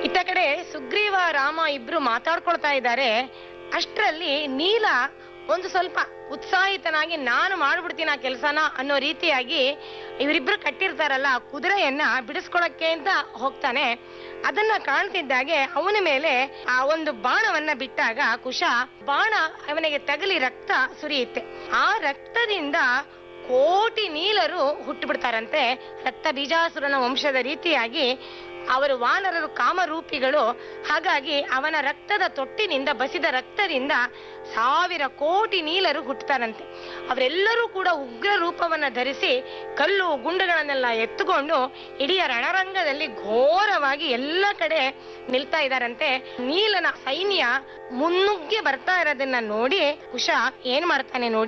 ಇತ್ತ ಕಡೆ ಸುಗ್ರೀವ ರಾಮ ಇಬ್ರು ಮಾತಾಡ್ಕೊಳ್ತಾ ಇದ್ದಾರೆ ಅಷ್ಟರಲ್ಲಿ ನೀಲ ಒಂದು ಸ್ವಲ್ಪ ಉತ್ಸಾಹಿತನಾಗಿ ನಾನು ಮಾಡ್ಬಿಡ್ತೀನಿ ಆ ಕೆಲಸನ ಅನ್ನೋ ರೀತಿಯಾಗಿ ಇವರಿಬ್ರು ಕಟ್ಟಿರ್ತಾರಲ್ಲ ಆ ಕುದುರೆಯನ್ನ ಬಿಡಿಸ್ಕೊಳಕ್ಕೆ ಅಂತ ಹೋಗ್ತಾನೆ ಅದನ್ನ ಕಾಣ್ತಿದ್ದಾಗೆ ಅವನ ಮೇಲೆ ಆ ಒಂದು ಬಾಣವನ್ನ ಬಿಟ್ಟಾಗ ಕುಶ ಬಾಣ ಅವನಿಗೆ ತಗಲಿ ರಕ್ತ ಸುರಿಯುತ್ತೆ ಆ ರಕ್ತದಿಂದ ಕೋಟಿ ನೀಲರು ಹುಟ್ಟು ಬಿಡ್ತಾರಂತೆ ರಕ್ತ ಬೀಜಾಸುರನ ವಂಶದ ರೀತಿಯಾಗಿ ಅವರು ವಾನರರು ಕಾಮರೂಪಿಗಳು ಹಾಗಾಗಿ ಅವನ ರಕ್ತದ ತೊಟ್ಟಿನಿಂದ ಬಸಿದ ರಕ್ತದಿಂದ ಸಾವಿರ ಕೋಟಿ ನೀಲರು ಹುಟ್ಟುತ್ತಾರಂತೆ ಅವರೆಲ್ಲರೂ ಕೂಡ ಉಗ್ರ ರೂಪವನ್ನ ಧರಿಸಿ ಕಲ್ಲು ಗುಂಡುಗಳನ್ನೆಲ್ಲ ಎತ್ತುಕೊಂಡು ಇಡೀ ರಣರಂಗದಲ್ಲಿ ಘೋರವಾಗಿ ಎಲ್ಲ ಕಡೆ ನಿಲ್ತಾ ಇದ್ದಾರಂತೆ ನೀಲನ ಸೈನ್ಯ ಮುನ್ನುಗ್ಗಿ ಬರ್ತಾ ಇರೋದನ್ನ ನೋಡಿ ಕುಶ ಏನ್ ಮಾಡ್ತಾನೆ ನೋಡಿ